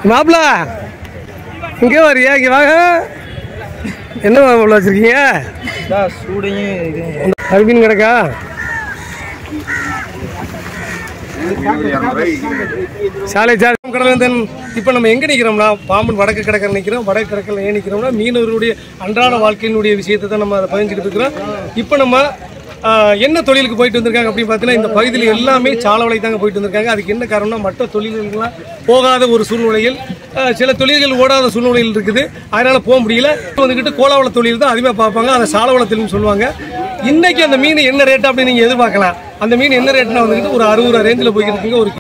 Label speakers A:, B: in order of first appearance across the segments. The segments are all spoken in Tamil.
A: மாப்பிள இங்கே வரியா இங்கே வாங்க என்ன மாப்பிள வச்சிருக்கீங்க
B: சூடையும் இது
A: அருமீன் கிடக்கா சாலை சாலை கடலந்தன் இப்போ நம்ம எங்கே நிற்கிறோம்னா பாம்பன் வடக்கு கடற்கரை நிற்கிறோம் வடக்கு கடற்கரை ஏன் நிற்கிறோம்னா மீனவர்களுடைய அன்றாட வாழ்க்கையினுடைய விஷயத்தை தான் நம்ம அதை பதிஞ்சுக்கிட்டு இருக்கிறோம் இப்போ நம்ம ஆஹ், என்ன தொழிலுக்கு போயிட்டு வந்திருக்காங்க அப்படின்னு பார்த்தீங்கன்னா இந்த பகுதியில் எல்லாமே சாலவலை தாங்க போயிட்டு வந்திருக்காங்க அதுக்கு என்ன காரணம்னா மற்ற தொழில்கள்லாம் போகாத ஒரு சூழ்நிலையில் ஆஹ், சில தொழில்கள் ஓடாத சூழ்நிலையில் இருக்குது அதனால போக முடியல வந்துக்கிட்டு கோலாவள தொழில் தான் அதிகமாக பார்ப்பாங்க அதை சாலவள தொழில்னு சொல்லுவாங்க இன்னைக்கு அந்த மீன் என்ன ரேட் அப்படின்னு நீங்கள் எதிர்பார்க்கலாம் அந்த மீன் என்ன ரேட்னா வந்துக்கிட்டு ஒரு அறுபது ரூபா ரேஞ்சில் போய்கிட்டு இருக்குங்க ஒரு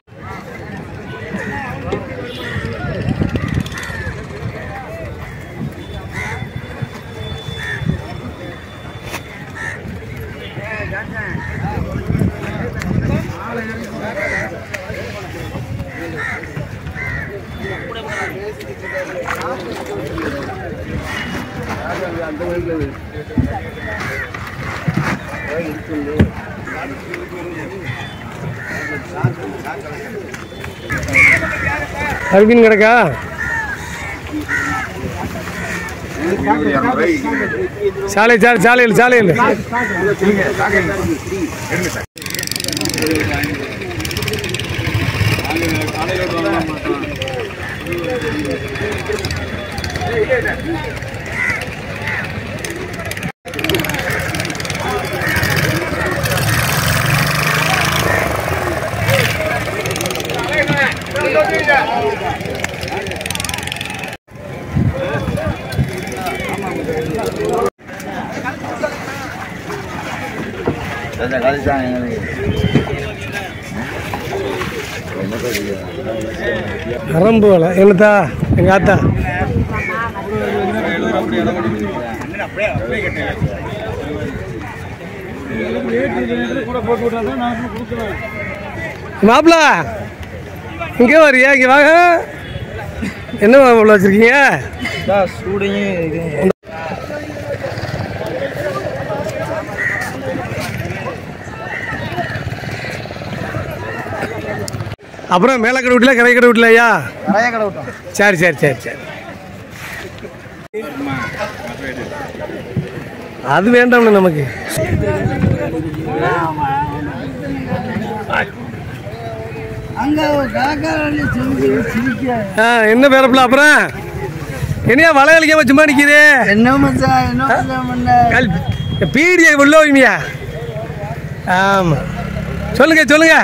A: அருமீன் கிடக்கா சாலை சாலை சாலையில் சாலையில் நரம்பு வலை என்னத்தா எங்க ஆத்தா மாப்பிள இங்கே வரியா இங்கே வாங்க என்ன மாப்பிள வச்சிருக்கீங்க
B: சூடையும் இது
A: அப்புறம் மேலக்கடை வீட்டில் கரை கடை வீட்டிலையா
B: நிறைய கடை விட்டோம்
A: சரி சரி சரி சரி அது வேண்டாம்ல நமக்கு
B: அங்க கடைக்காரன் செஞ்சு சிரிக்க
A: ஆ என்ன பேரப்பில் அப்புறம் என்னையா வலை கழிக்காம சும்மா நிற்கிது
B: என்ன மச்சான் என்ன மச்சான் பண்ண
A: கல் பீடியை உள்ள வைமியா ஆமாம் சொல்லுங்க சொல்லுங்க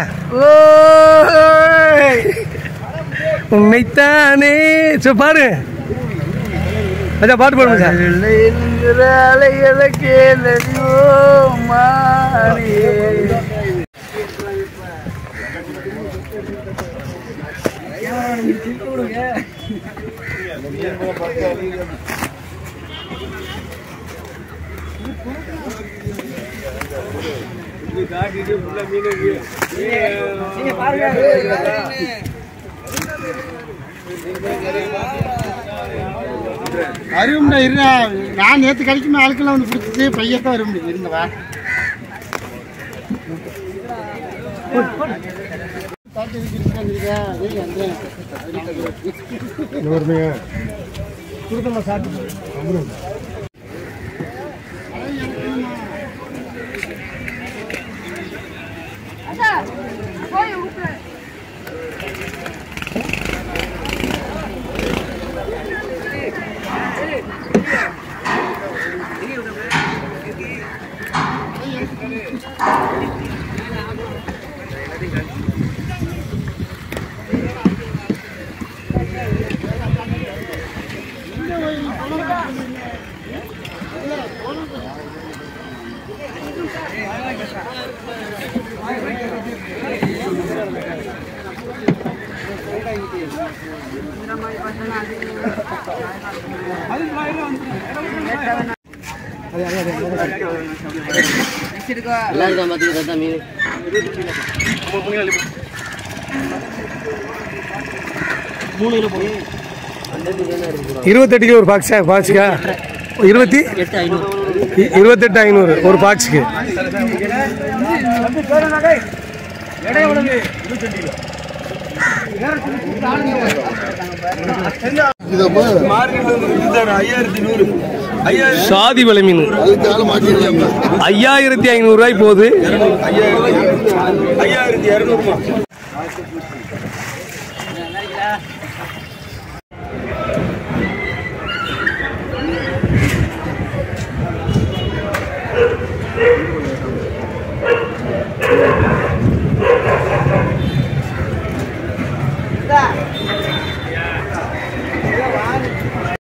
B: ஓய்
A: உன்னைத்தானே சோ பாரு அச்சா பாட்டு பாடுங்க சார்
B: இருக்கிற அலைகளுக்கு நடிவோ மாறி
C: வரும்டா இருடா நான் நேற்று கழிக்குமே ஆளுக்கெல்லாம் வந்து பிடிச்சிச்சு பையத்தான் வர முடியும் இருந்தவா
A: இருபத்தெட்டு கிலோ ஒரு பாக்ஸா பாக்ஸுக்கா இருபத்தி இ- இருபத்தெட்டு ஐநூறு ஒரு பாக்ஸுக்கு சாதி வலை மீன் ஐயாயிரத்தி ஐநூறு ரூபாய் போகுது
D: ஐயாயிரத்தி இரநூறுமா